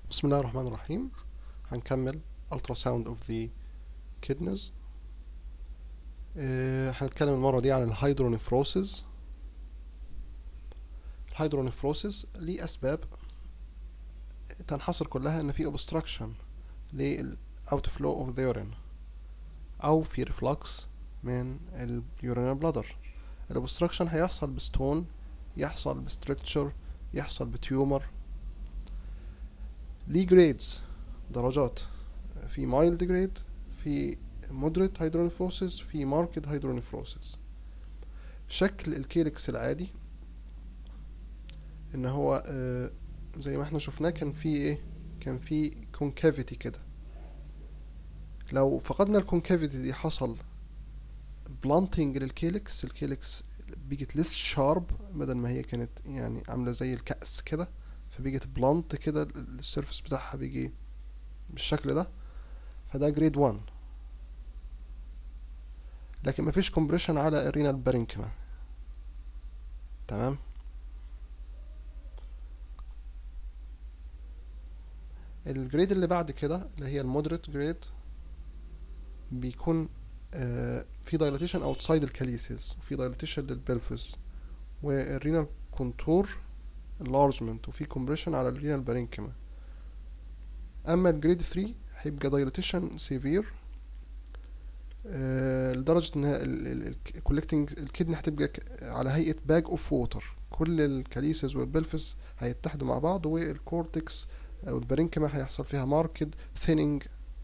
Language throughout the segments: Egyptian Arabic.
بسم الله الرحمن الرحيم هنكمل ultrasound of the kidneys آه، هنتكلم المرة دي عن الهيدرونيفروسيس الهيدرونيفروسيس ليه أسباب تنحصر كلها إن في obstruction لل outflow of the urine أو في reflux من ال urinary bladder الobstruction هيحصل بستون يحصل بستركتشر يحصل بتيومر ليه جريدز درجات في مايلد جريد في مودريت هيدرونيفروسيس في ماركت هيدرونيفروسيس شكل الكيلكس العادي ان هو آه، زي ما احنا شفناه كان في ايه كان في كونكافيتي كده لو فقدنا الكونكافيتي دي حصل بلانتنج للكيلكس الكيلكس بيجت ليس شارب بدل ما هي كانت يعني عامله زي الكأس كده فبيجت بلانت كده السيرفس بتاعها بيجي بالشكل ده فده جريد 1 لكن مفيش كومبريشن على الرينال بارينكما تمام الجريد اللي بعد كده اللي هي المودريت جريد بيكون آه في دايلاتيشن اوتسايد الكاليسيس وفي دايلاتيشن للبلفس والرينال كونتور enlargement وفي compression على الرينال بارينكما اما الجريد 3 هيبقى دايلاتيشن سيفير آه لدرجة ان الكولكتنج الكدني هتبقى على هيئة باج اوف ووتر كل الكاليسز والبلفس هيتحدوا مع بعض والكورتكس او البارينكما هيحصل فيها ماركد ثيننج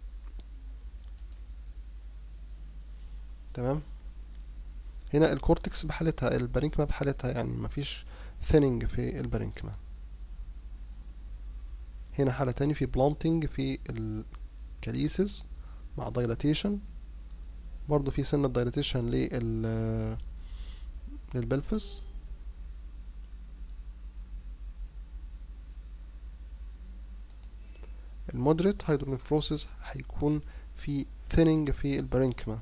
تمام هنا الكورتكس بحالتها البارينكما بحالتها يعني مفيش ثيننج في البارينكما هنا حالة تاني في بلانتنج في الكاليسيس مع دايلاتيشن برضو في سنة دايلاتيشن لل للبلفس المودريت هيدرونيفروسيس هيكون في ثيننج في البارينكما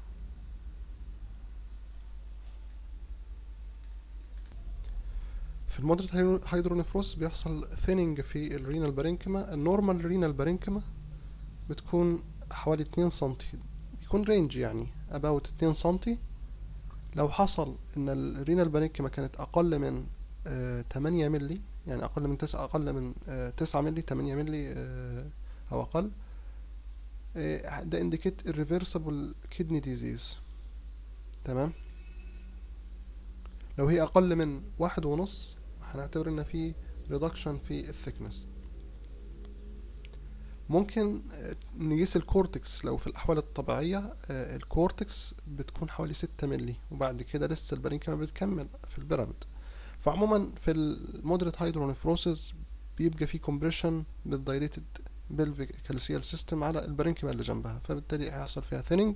في المودريت هيدرونيفروس بيحصل ثيننج في الرينال بارينكما النورمال رينال بارينكما بتكون حوالي 2 سنتي بيكون رينج يعني about 2 سنتي لو حصل ان الرينال بارينكما كانت اقل من آه 8 ملي يعني اقل من 9 اقل من آه 9 ملي 8 ملي آه او اقل ده انديكيت irreversible kidney disease تمام لو هي اقل من واحد ونص هنعتبر ان في ريدكشن في الثيكنس ممكن نقيس الكورتكس لو في الاحوال الطبيعيه الكورتكس بتكون حوالي ستة ملي وبعد كده لسه البارينكما بتكمل في البيراميد فعموما في المودريت هيدرونيفروسيس بيبقى في كومبريشن بالدايليتد بلفيك كالسيال سيستم على البارينكما اللي جنبها فبالتالي هيحصل فيها ثيننج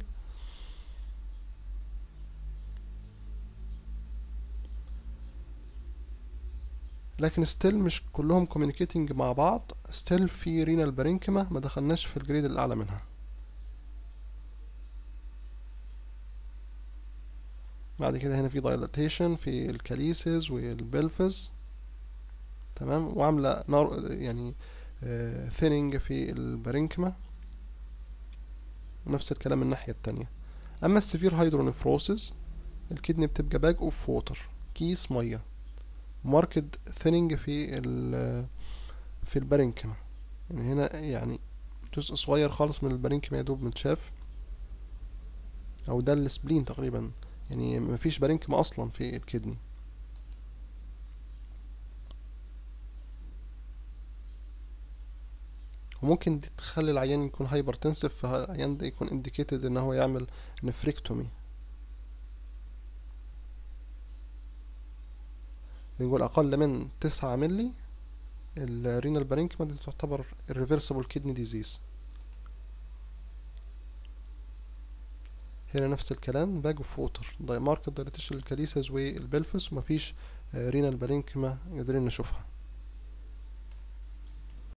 لكن ستيل مش كلهم كوميونيكيتنج مع بعض ستيل في رينال بارينكما ما دخلناش في الجريد الاعلى منها بعد كده هنا في دايلاتيشن في الكاليسز والبلفز تمام وعامله نار يعني ثيننج في البارينكما ونفس الكلام من الناحيه التانية اما السيفير هيدرونيفروسيس الكدني بتبقى باج اوف ووتر كيس ميه ماركت ثيننج في ال في البارينكما يعني هنا يعني جزء صغير خالص من البارينكما يدوب متشاف او ده السبلين تقريبا يعني مفيش بارينكما اصلا في الكدني وممكن دي تخلي العيان يكون هايبرتنسف فالعيان ده يكون انديكيتد ان هو يعمل نفريكتومي بنقول أقل من تسعة ملي الرينال بارينكما دي تعتبر irreversible kidney disease هنا نفس الكلام باج اوف ووتر ماركت دايلاتيشن الكاليسز والبلفس ومفيش رينال بارينكما قادرين نشوفها